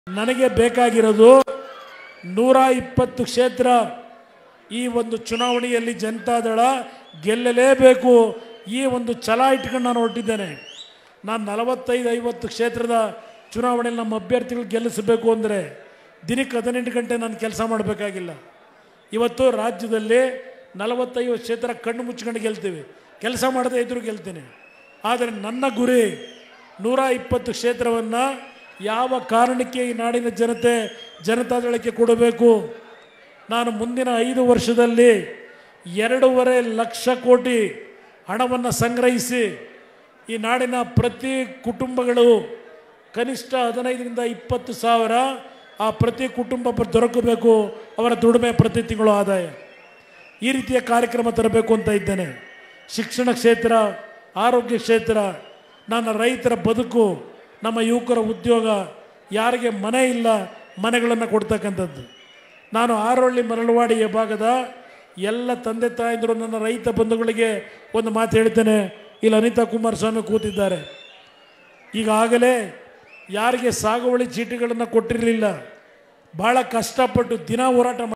ನನಗೆ ಬೇಕಾಗಿರೋದು ನೂರ ಇಪ್ಪತ್ತು ಕ್ಷೇತ್ರ ಈ ಒಂದು ಚುನಾವಣೆಯಲ್ಲಿ ಜನತಾದಳ ಗೆಲ್ಲಲೇಬೇಕು ಈ ಒಂದು ಛಲ ಇಟ್ಕೊಂಡು ನಾನು ಹೊರಟಿದ್ದೇನೆ ನಾನು ನಲವತ್ತೈದು ಐವತ್ತು ಕ್ಷೇತ್ರದ ಚುನಾವಣೆಯಲ್ಲಿ ನಮ್ಮ ಅಭ್ಯರ್ಥಿಗಳು ಗೆಲ್ಲಿಸಬೇಕು ಅಂದರೆ ದಿನಕ್ಕೆ ಹದಿನೆಂಟು ಗಂಟೆ ನಾನು ಕೆಲಸ ಮಾಡಬೇಕಾಗಿಲ್ಲ ಇವತ್ತು ರಾಜ್ಯದಲ್ಲಿ ನಲವತ್ತೈದು ಕ್ಷೇತ್ರ ಕಣ್ಣು ಮುಚ್ಕೊಂಡು ಗೆಲ್ತೀವಿ ಕೆಲಸ ಮಾಡದೇ ಇದ್ರೂ ಗೆಲ್ತೀನಿ ಆದರೆ ನನ್ನ ಗುರಿ ನೂರ ಇಪ್ಪತ್ತು ಕ್ಷೇತ್ರವನ್ನು ಯಾವ ಕಾರಣಕ್ಕೆ ಈ ನಾಡಿನ ಜನತೆ ಜನತಾದಳಕ್ಕೆ ಕೊಡಬೇಕು ನಾನು ಮುಂದಿನ ಐದು ವರ್ಷದಲ್ಲಿ ಎರಡೂವರೆ ಲಕ್ಷ ಕೋಟಿ ಹಣವನ್ನು ಸಂಗ್ರಹಿಸಿ ಈ ನಾಡಿನ ಪ್ರತಿ ಕುಟುಂಬಗಳು ಕನಿಷ್ಠ ಹದಿನೈದರಿಂದ ಇಪ್ಪತ್ತು ಸಾವಿರ ಆ ಪ್ರತಿ ಕುಟುಂಬ ಬ- ದೊರಕಬೇಕು ಅವರ ದುಡಿಮೆ ಪ್ರತಿ ತಿಂಗಳು ಆದಾಯ ಈ ರೀತಿಯ ಕಾರ್ಯಕ್ರಮ ತರಬೇಕು ಅಂತ ಇದ್ದೇನೆ ಶಿಕ್ಷಣ ಕ್ಷೇತ್ರ ಆರೋಗ್ಯ ಕ್ಷೇತ್ರ ನನ್ನ ರೈತರ ಬದುಕು ನಮ್ಮ ಯುವಕರ ಉದ್ಯೋಗ ಯಾರಿಗೆ ಮನೆ ಇಲ್ಲ ಮನೆಗಳನ್ನು ಕೊಡ್ತಕ್ಕಂಥದ್ದು ನಾನು ಆರೋಳ್ಳಿ ಮರಳವಾಡಿ ಭಾಗದ ಎಲ್ಲ ತಂದೆ ತಾಯಂದರು ನನ್ನ ರೈತ ಬಂಧುಗಳಿಗೆ ಒಂದು ಮಾತು ಹೇಳ್ತೇನೆ ಇಲ್ಲಿ ಅನಿತಾ ಕುಮಾರಸ್ವಾಮಿ ಕೂತಿದ್ದಾರೆ ಈಗಾಗಲೇ ಯಾರಿಗೆ ಸಾಗುವಳಿ ಚೀಟಿಗಳನ್ನು ಕೊಟ್ಟಿರಲಿಲ್ಲ ಭಾಳ ಕಷ್ಟಪಟ್ಟು ದಿನ ಹೋರಾಟ